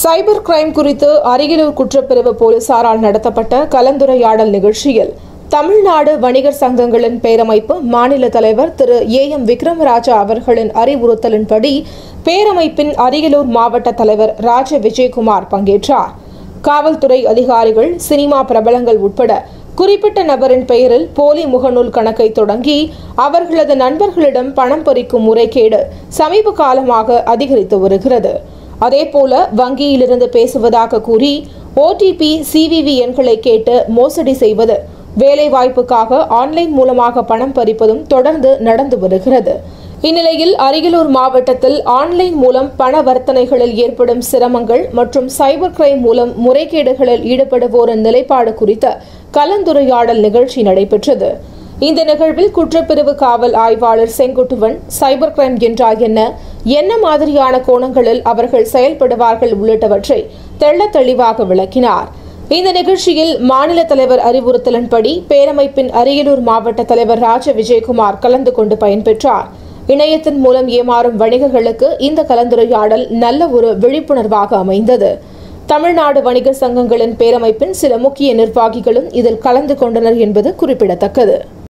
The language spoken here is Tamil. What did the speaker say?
சைபர் கிரைம் குறித்து அரியலூர் குற்றப்பிரிவு போலீசாரால் நடத்தப்பட்ட கலந்துரையாடல் நிகழ்ச்சியில் தமிழ்நாடு வணிகர் சங்கங்களின் பேரமைப்பு மாநில தலைவர் திரு ஏ எம் விக்ரமராஜா அவர்களின் அறிவுறுத்தலின்படி பேரமைப்பின் அரியலூர் மாவட்ட தலைவர் ராஜ விஜயகுமார் பங்கேற்றார் காவல்துறை அதிகாரிகள் சினிமா பிரபலங்கள் உட்பட குறிப்பிட்ட நபரின் பெயரில் போலி முகநூல் கணக்கை தொடங்கி அவர்களது நண்பர்களிடம் பணம் பறிக்கும் முறைகேடு சமீப காலமாக அதிகரித்து வருகிறது அதேபோல வங்கியிலிருந்து பேசுவதாக கூறி ஓடிபி சிவிவி எண்களை கேட்டு மோசடி செய்வது வேலைவாய்ப்புக்காக ஆன்லைன் மூலமாக பணம் பறிப்பதும் தொடர்ந்து நடந்து வருகிறது இந்நிலையில் அரியலூர் மாவட்டத்தில் ஆன்லைன் மூலம் பண வர்த்தனைகளில் ஏற்படும் சிரமங்கள் மற்றும் சைபர் கிரைம் மூலம் முறைகேடுகளில் ஈடுபடுவோரின் நிலைப்பாடு குறித்த கலந்துரையாடல் நிகழ்ச்சி நடைபெற்றது இந்த நிகழ்வில் குற்றப்பிரிவு காவல் ஆய்வாளர் செங்குட்டுவன் சைபர் கிரைம் என்றால் என்ன என்ன மாதிரியான கோணங்களில் அவர்கள் செயல்படுவார்கள் உள்ளிட்டவற்றை தெள்ளத் தெளிவாக விளக்கினார் இந்த நிகழ்ச்சியில் மாநில தலைவர் அறிவுறுத்தலின்படி பேரமைப்பின் அரியலூர் மாவட்ட தலைவர் ராஜ விஜயகுமார் கலந்து கொண்டு பயன்பெற்றார் இணையத்தின் மூலம் ஏமாறும் வணிகர்களுக்கு இந்த கலந்துரையாடல் நல்ல ஒரு விழிப்புணர்வாக அமைந்தது தமிழ்நாடு வணிகர் சங்கங்களின் பேரமைப்பின் சில முக்கிய நிர்வாகிகளும் இதில் கலந்து கொண்டனர் என்பது குறிப்பிடத்தக்கது